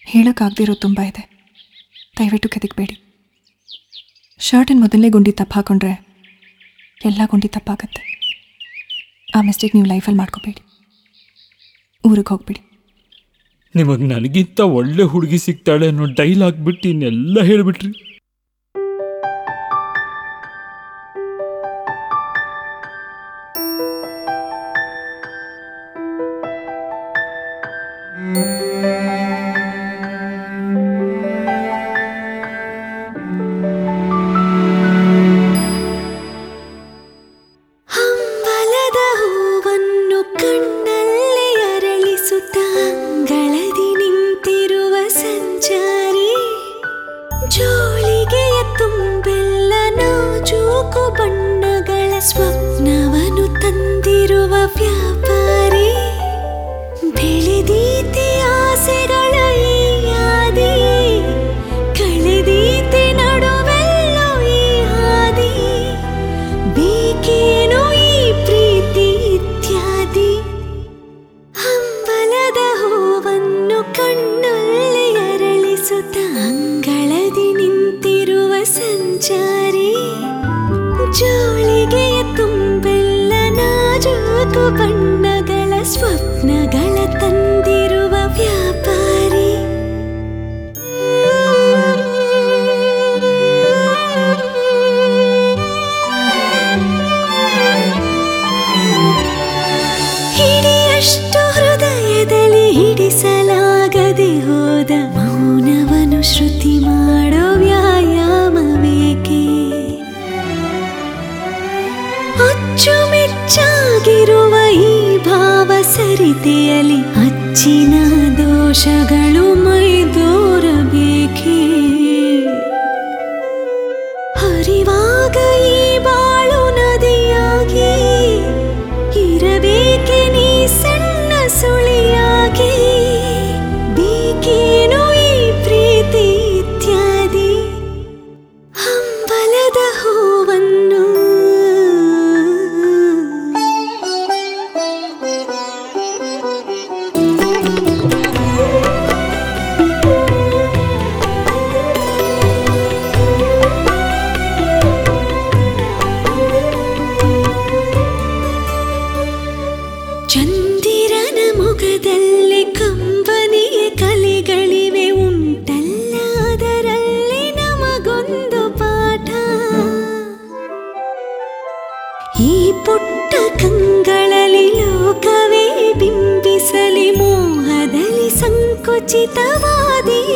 ಹೇಳೋಕ್ಕಾಗದಿರೋ ತುಂಬ ಇದೆ ದಯವಿಟ್ಟು ಕೆದಕಬೇಡಿ ಶರ್ಟಿನ ಮೊದಲನೇ ಗುಂಡಿ ತಪ್ಪು ಹಾಕೊಂಡ್ರೆ ಎಲ್ಲ ಗುಂಡಿ ತಪ್ಪಾಗತ್ತೆ ಆ ಮಿಸ್ಟೇಕ್ ನೀವು ಲೈಫಲ್ಲಿ ಮಾಡ್ಕೋಬೇಡಿ ಊರಿಗೆ ಹೋಗ್ಬಿಡಿ ನಿಮಗೆ ನನಗಿಂತ ಒಳ್ಳೆ ಹುಡುಗಿ ಸಿಗ್ತಾಳೆ ಅನ್ನೋ ಡೈಲಾಗ್ ಬಿಟ್ಟು ಇನ್ನೆಲ್ಲ ಹೇಳಿಬಿಟ್ರಿ ಹಂಬಲದ ಹೂವನ್ನು ಕಣ್ಣಲ್ಲಿ ಅರಳಿಸುತ್ತ ಅಂಗಳದಿ ನಿಂತಿರುವ ಸಂಚಾರಿ ಜೋಳಿಗೆಯ ತುಂಬೆಲ್ಲ ನಾಜೂಕು ಬಣ್ಣಗಳ ಸ್ವಪ್ನವನ್ನು ತಂದಿರುವ ವ್ಯಾಪಾರಿ ಬೆಳೆದೀತೆ ಆಸೆಗಳ ಈ ಯಾದಿ ಕಳೆದೀತೆ ನಡುವೆಲ್ಲೋ ಈ ಹಾದಿ ಬೇಕೇನೋ ಈ ಪ್ರೀತಿ ಇತ್ಯಾದಿ ಹಂಬಲದ ಹೂವನ್ನು ಕಣ್ಣಲ್ಲಿ ಅರಳಿಸುತ್ತ ಅಂಗಳದಿ ನಿಂತಿರುವ ಸಂಚಾರಿ ಜೋಳಿಗೆಯ ತುಂಬೆಲ್ಲ ನಾಜೂಕು ಬಣ್ಣಗಳ ಸ್ವಪ್ನಗಳ ತಂದಿರುವ ವ್ಯಾಪಾರಿ ಹಿಡಿಯಷ್ಟು ಹೃದಯದಲ್ಲಿ ಹಿಡಿಸಲಾಗದೆ ಹೋದ ಮೌನವನು ಶ್ರುತಿ ಮಾಡೋ ವ್ಯಾಯಾಮ ಬೇಕೆ ಅಚ್ಚುಮೆಚ್ಚಾಗಿರುವ ಈ ಭಾವ ಸರಿತೆಯಲ್ಲಿ ಅಚ್ಚಿನ ದೋಷಗಳು ಮೈದೋರಬೇಕೇ ಹರಿವಾಗ ಈ ಬಾಳು ನದಿಯಾಗಿ ಇರಬೇಕೆ ನೀ ಸಣ್ಣ ಸುಳಿಯಾಗಿ ಬೇಕೇನೋ ಈ ಪ್ರೀತಿ ಇತ್ಯಾದಿ ಹಂಬಲದ ಹೂವನ್ನು ಚಂದಿರನ ಮುಖದಲ್ಲಿ ಕಂಬನಿಯ ಕಲೆಗಳಿವೆ ಉಂಟಲ್ಲ ಅದರಲ್ಲಿ ನಮಗೊಂದು ಪಾಠ ಈ ಪುಟ್ಟ ಕಂಗಳಲ್ಲಿ ಲೋಕವೇ ಬಿಂಬಿಸಲಿ ಮೋಹದಲ್ಲಿ ಸಂಕುಚಿತವಾದಿ